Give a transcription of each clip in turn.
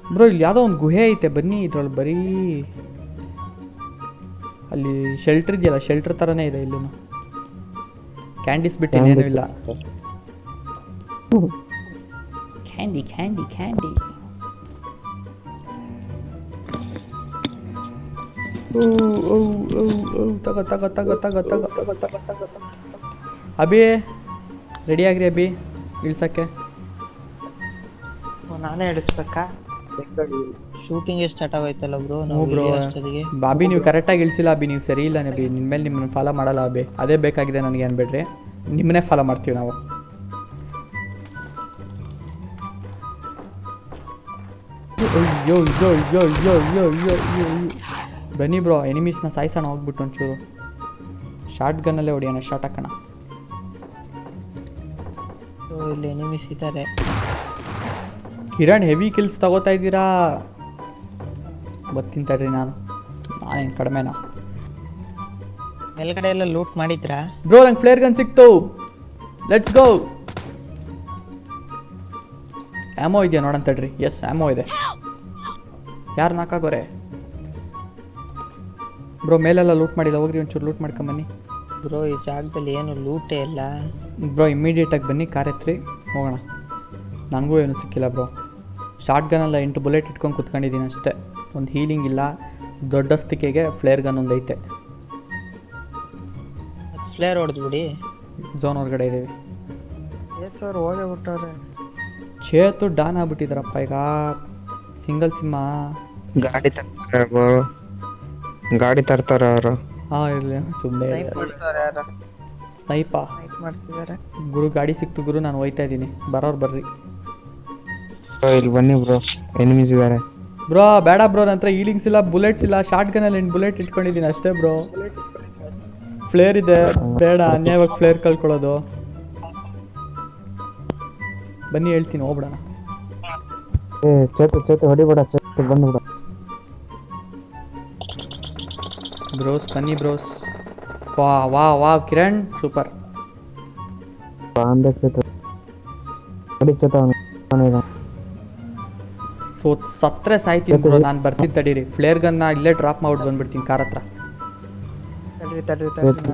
Bro ಇಲ್ಲಿ ಯಾವುದೋ ಒಂದು ಗುಹೆ ಐತೆ ಬನ್ನಿ ಇದ್ರಲ್ಲಿ ಬರೀ ಅಲ್ಲಿ ಶೆಲ್ಟರ್ ಇದೆಯಲ್ಲ ಶೆಲ್ಟರ್ ಥರನೇ ಇದೆ ಇಲ್ಲೂ ಕ್ಯಾಂಡೀಸ್ ಬಿಟ್ಟು ಇನ್ನೇನು ಇಲ್ಲ ಕ್ಯಾಂಡಿ ಕ್ಯಾಂಡಿ ಕ್ಯಾಂಡಿ ತಗೋ ತಗೋ ತಗೋ ತಗೋ ತಗೋ ತಗೋ ತಗೋ ತಗೋ ತಗೋ ಅಭಿ ರೆಡಿ ಆಗ್ರಿ ಅಭಿ ಇಳ್ಸಕ್ಕೆ ಓ, ನಾನೇ ಹೇಳಿಸ್ಬೇಕಾ ಶೂಟಿಂಗ್ ಸ್ಟಾರ್ಟ್ ಆಗೋಯ್ತಲ್ಲ ಬ್ರೋ ಹ್ಞೂ ನಾವು ಬ್ರೋ video ಅಷ್ಟೊತ್ತಿಗೆ ಬಾಬಿ ನೀವು ಕರೆಕ್ಟಾಗಿ ಇಳಿಸಿಲ್ಲ ಅಭಿ ನೀವು ಸರಿ ಇಲ್ಲ ನಬಿ ನಿಮ್ಮ ಮೇಲೆ ನಿಮ್ಮನ್ನ ಫಾಲೋ ಮಾಡಲ್ಲ ಅಭಿ ಅದೇ ಬೇಕಾಗಿದೆ ನನಗೆ ಅನ್ಬೇಡ್ರಿ ನಿಮ್ಮನ್ನೇ ಫಾಲೋ ಮಾಡ್ತೀವಿ ನಾವು ಅಯ್ಯೋ ಅಯ್ಯೋ ಅಯ್ಯೋ ಅಯ್ಯೋ ಅಯ್ಯೋ ಅಯ್ಯೋ ಅಯ್ಯೋ ಅಯ್ಯೋ ಬನ್ನಿ ಬ್ರೋ ಎನಿಮೀಸ್ನ ಸಾಯಿಸೋಣ ಹೋಗ್ಬಿಟ್ಟು ಒಂಚೂರು ಶಾರ್ಟ್ ಗನ್ನಲ್ಲೇ ಹೊಡಿಯೋಣ ಶಾರ್ಟ್ ಹಾಕೋಣ ಸೊ ಇಲ್ಲಿ ಎನಿಮಿಸ್ ಇದ್ದಾರೆ ಕಿರಣ್ ಹೆವಿ ಕಿಲ್ಸ್ ತಗೋತಾ ಇದ್ದೀರಾ ಬರ್ತೀನಿ ತಡ್ರಿ ನಾನು ನಾನೇನು ಕಡಿಮೆನಾ ಮೇಲ್ಗಡೆ ಎಲ್ಲ ಲೂಟ್ ಮಾಡಿದ್ರಾ ಬ್ರೋ ನಂಗೆ ಫ್ಲೇರ್ ಗನ್ ಸಿಕ್ತು ಲೆಟ್ಸ್ ಗೋ ಆ್ಯಮೋ ಇದೆಯಾ ನೋಡೋಣ ತಡ್ರಿ ಎಸ್ ಆ್ಯಮೋ ಇದೆ ಯಾರು ನಾಕಾಗೋರೆ ಬ್ರೋ ಮೇಲೆಲ್ಲ ಲೂಟ್ ಮಾಡಿಲ್ಲ ಹೋಗ್ರಿ ಒಂಚೂರು ಲೂಟ್ ಮಾಡ್ಕೊಂಬನ್ನಿ ಬ್ರೋ ಈ ಜಾಗದಲ್ಲಿ ಏನು ಲೂಟೇ ಇಲ್ಲ ಬ್ರೋ ಇಮ್ಮಿಡಿಯೇಟಾಗಿ ಬನ್ನಿ ಕಾರ್ ಎತ್ರಿ ಹೋಗೋಣ ನನಗೂ ಏನು ಸಿಕ್ಕಿಲ್ಲ ಬ್ರೋ ಶಾರ್ಟ್ ಗನ್ನೆಲ್ಲ ಎಂಟು ಬುಲೆಟ್ ಇಟ್ಕೊಂಡು ಕುತ್ಕೊಂಡಿದ್ದೀನಿ ಅಷ್ಟೇ ಒಂದು ಹೀಲಿಂಗ್ ಇಲ್ಲ ದೊಡ್ಡಸ್ತಿಕೆಗೆ ಫ್ಲೇರ್ ಗನ್ ಒಂದು ಐತೆ ಫ್ಲೇರ್ ಹೊಡೆದ್ಬಿಡಿ ಝೋನ್ ಹೊರಗಡೆ ಇದ್ದೀವಿ ಅವ್ರು ಹೋಗೇ ಬಿಟ್ಟವ್ರೆ ಚೇತು ಡಾನ್ ಆಗ್ಬಿಟ್ಟಿದ್ರಪ್ಪ ಈಗ ಸಿಂಗಲ್ ಸಿಮ್ಮ ಗಾಡಿ ತರ್ತಾರೆ bro. ಗಾಡಿ ತರ್ತಾರ ಅವರು ಹಾಂ ಇರಲಿ ಸುಮ್ಮನೆ ಮಾಡ್ತಾರೆ ಯಾರು ಸ್ನೈಪಾ ನೈಟ್ ಮಾಡ್ತಿದ್ದಾರೆ ಗುರು ಗಾಡಿ ಸಿಕ್ತು ಗುರು ನಾನು ಹೋಯ್ತಾ ಇದ್ದೀನಿ ಬರೋರು ಬರ್ರಿ ಇಲ್ಲಿ ಬನ್ನಿ ಬ್ರೋ ಎನಿಮೀಸ್ ಇದಾರೆ ಬ್ರೋ ಬೇಡ ಬ್ರೋ ನನ್ನ ಹತ್ರ ಹೀಲಿಂಗ್ಸ್ ಇಲ್ಲ ಬುಲೆಟ್ಸ್ ಇಲ್ಲ ಶಾರ್ಟ್ ಗನಲ್ಲಿ ಎಂಟು ಬುಲೆಟ್ ಇಟ್ಕೊಂಡಿದ್ದೀನಿ ಅಷ್ಟೇ ಬ್ರೋ ಫ್ಲೇರ್ ಇದೆ ಬೇಡ ಅನ್ಯಾಯವಾಗಿ ಫ್ಲೇರ್ ಕಳ್ಕೊಳ್ಳೋದು ಬನ್ನಿ ಹೇಳ್ತೀನಿ ಹೋಗ್ಬಿಡೋಣ ಏ ಚೇತು ಚೇತು ಹೊಡಿಬೇಡ ಚೇತು ಬಂದ್ಬಿಡ ಬ್ರೋಸ್ ಬನ್ನಿ ಬ್ರೋಸ್ ವಾ ವಾ ವಾ ಕಿರಣ್ ಸೂಪರ್ ಅಂದೆ ಚೇತು ಹೊಡಿ ಚೇತು ಅವನು ಸೊ ಸತ್ರೆ ಸಾಯ್ತೀನಿ ಬ್ರೋ ನಾನು ಬರ್ತೀನಿ ತಡೀರಿ ಫ್ಲೇರ್ ಗನ್ನ ಇಲ್ಲೇ ಡ್ರಾಪ್ ಮಾಡ್ಬಿಟ್ಟು ಬಂದ್ಬಿಡ್ತೀನಿ ಕಾರ್ ಹತ್ರ ತಡ್ರಿ ತಡ್ರಿ ತಡ್ರಿ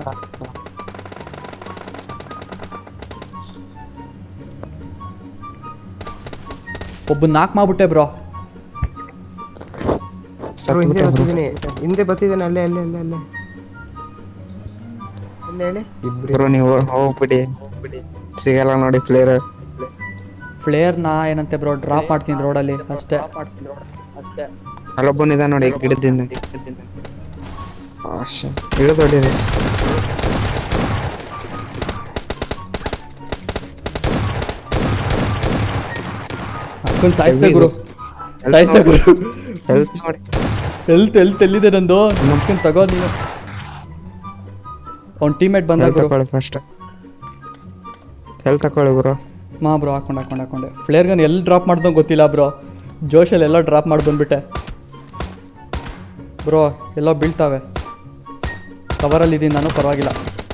ಒಬ್ಬ ನಾಕ್ ಮಾಡ್ಬಿಟ್ಟೆ ಬ್ರೋ ಹಿಂದೆ ಬರ್ತಿದ್ದೀನಿ ಹಿಂದೆ ಬರ್ತಿದ್ದೀನಿ ಅಲ್ಲೇ ಅಲ್ಲೇ ಅಲ್ಲೇ ಅಲ್ಲೇ ಅಲ್ಲೇ ಹೇಳಿ ಬ್ರೋ ನೀವು ಹೋಗ್ಬಿಡಿ ಸಿಗಲ್ಲ ನೋಡಿ ಪ್ಲೇಯರ್ ಫ್ಲೇರ್ನ ಏನಂತೆ ಬ್ರೋ ಡ್ರಾಪ್ ಮಾಡ್ತೀನಿ ರೋಡಲ್ಲಿ ಅಷ್ಟೇ ಅಲ್ಲೊಬ್ಬನಿದ ನೋಡಿ ಗಿಡದಿಂದ ಇಳಿದು ಹೊಡೀರಿ ಹಾಕೊಂಡು ಸಾಯಿಸ್ತೆ ಗುರು ಸಾಯಿಸ್ತೆ ಗುರು ಹೆಲ್ತ್ ನೋಡಿ ಎಲ್ತ್ ಎಲ್ತ್ ಎಲ್ಲಿದೆ ನಂದು ನಮ್ಕೊಂಡು ತಗೋ ನೀನು ಅವ್ನ ಟೀಮೇಟ್ ಬಂದ ಹೆಲ್ತ್ ಗುರು ತಕೊಳ್ಳಿ ಫಸ್ಟ್ ಹೆಲ್ತ್ ತಕೊಳ್ಳಿ ಬ್ರೋ ಮಾ ಬ್ರೋ ಹಾಕೊಂಡು ಹಾಕೊಂಡು ಹಾಕೊಂಡೆ ಫ್ಲೇರ್ ಗನ್ ಎಲ್ಲಿ ಡ್ರಾಪ್ ಮಾಡ್ದಂಗೆ ಗೊತ್ತಿಲ್ಲ ಬ್ರೋ ಜೋಶಲ್ಲಿ ಎಲ್ಲ ಡ್ರಾಪ್ ಮಾಡಿ ಬಂದ್ಬಿಟ್ಟೆ ಬ್ರೋ ಎಲ್ಲೋ ಬೀಳ್ತಾವೆ ಕವರಲ್ಲಿ ಇದ್ದೀನಿ ನಾನು ಪರವಾಗಿಲ್ಲ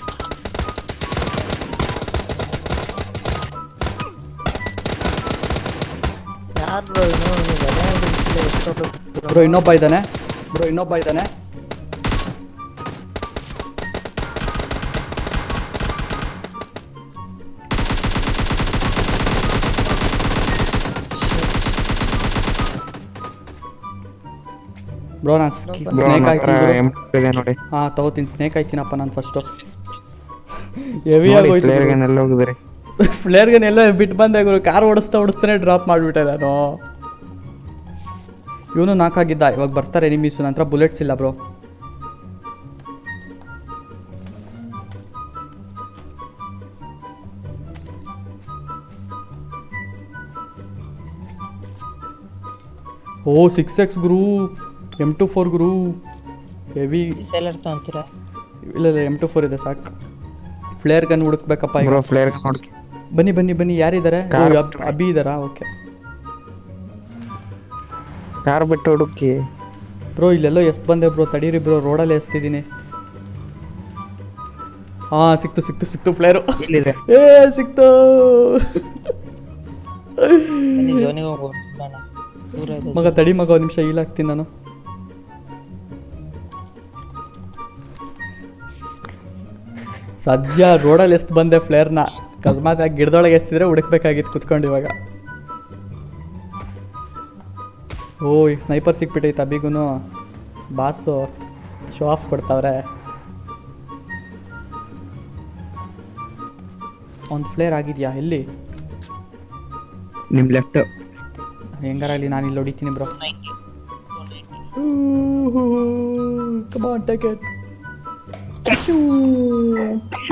ಯಾರು ಬ್ರೋ ಇವನು ನೀವು ಅದೇ ಹಿಡಿಸ್ತಿಲ್ಲ, ಎಷ್ಟೊತ್ತು ಬ್ರೋ? ಬ್ರೋ ಇನ್ನೊಬ್ಬ ಇದ್ದಾನೆ ಬ್ರೋ ಇನ್ನೊಬ್ಬ ಇದ್ದಾನೆ ಬ್ರೋ ನಾನು ಬ್ರೋ ಸ್ನೇಕ್ ಹತ್ರ ಆಯ್ತೀನಿ ಎಂ ಇದೆ ನೋಡಿ ಹಾಂ ತಗೋತೀನಿ ಸ್ನೇಕ್ ಆಯ್ತೀನಪ್ಪ ನಾನು ಫಸ್ಟು ಹೆವಿ ನೋಡಿ ಆಗೋಯ್ತು ಪ್ಲೇಯರ್ ಗನ್ ಎಲ್ಲ ಹೋಗಿದ್ರಿ ಫ್ಲೇರ್ಗೆ ಎಲ್ಲ ಬಿಟ್ಟು ಬಂದೆ ಗುರು ಕಾರ್ ಓಡಿಸ್ತಾ ಓಡಿಸ್ತಾನೆ ಡ್ರಾಪ್ ಮಾಡಿಬಿಟ್ಟೆ ನಾನು ಇವನು ನಾಲ್ಕಾಗಿದ್ದ ಇವಾಗ ಬರ್ತಾರೆ ಎನಿಮೀಸು ನಂತರ ಬುಲೆಟ್ಸ್ ಇಲ್ಲ ಬ್ರೋ ಓ ಸಿಕ್ಸ್ ಎಕ್ಸ್ ಗುರು ಎಮ್ ಟು ಫೋರ್ ಗುರು ಹೆವಿ ಸೇಲರ್ ತಗೊಂತೀರಾ ಇಲ್ಲ ಇಲ್ಲ ಎಮ್ ಟು ಫೋರ್ ಇದೆ ಸಾಕು ಫ್ಲೇರ್ ಗನ್ ಹುಡುಕ್ಬೇಕಪ್ಪ ಈಗ ಬ್ರೋ ಪ್ಲೇಯರ್ ಗನ್ ನೋಡಿ ಬನ್ನಿ ಬನ್ನಿ ಬನ್ನಿ ಯಾರಿದ್ದಾರೆ ಓ, ಕಾರ್ ಅಬ್- ಅಭಿ ಇದ್ದಾರಾ ಓಕೆ ಕಾರ್ ಬಿಟ್ಟು ಹುಡುಕಿ ಬ್ರೋ ಇಲ್ಲೆಲ್ಲೋ ಎಷ್ಟು ಬಂದೆ ಬ್ರೋ ತಡೀರಿ ಬ್ರೋ ರೋಡಲ್ಲೇ ಎಸ್ತಿದ್ದೀನಿ ಹಾಂ ಸಿಕ್ತು ಸಿಕ್ತು ಸಿಕ್ತು ಫ್ಲೇರು ಇಲ್ಲಿದೆ ಏ ಸಿಕ್ತು ಬನ್ನಿ ಝೋನಿಗೆ ಹೋಗೋಣ ದೂರ ಇದೆ ಮಗ ತಡಿ ಮಗ ಒಂದು ನಿಮಿಷ ಈಲಾಗ್ತೀನಿ ನಾನು ಸದ್ಯ ರೋಡಲ್ಲಿ ಎಷ್ಟು ಬಂದೆ ಫ್ಲೇರ್ನ ಅಕಸ್ಮಾತ್ ಆಗಿ ಗಿಡದೊಳಗೆ ಎಸ್ತಿದ್ರೆ ಹುಡುಕ್ಬೇಕಾಗಿತ್ತು ಕುತ್ಕೊಂಡು ಇವಾಗ ಓ ಈಗ ಸ್ನೈಪರ್ ಸಿಕ್ಬಿಟ್ಟೈತೆ ಅಬಿಗೂ ಬಾಸು ಶೋ ಆಫ್ ಕೊಡ್ತಾವ್ರೆ ಒಂದು ಫ್ಲೇರ್ ಆಗಿದೆಯಾ ಎಲ್ಲಿ ನಿಮ್ ಲೆಫ್ಟ್ ಹೆಂಗಾರ ಅಲ್ಲಿ ನಾನು ಇಲ್ಲಿ ಹೊಡಿತೀನಿ bro Come on, take it. Achoo.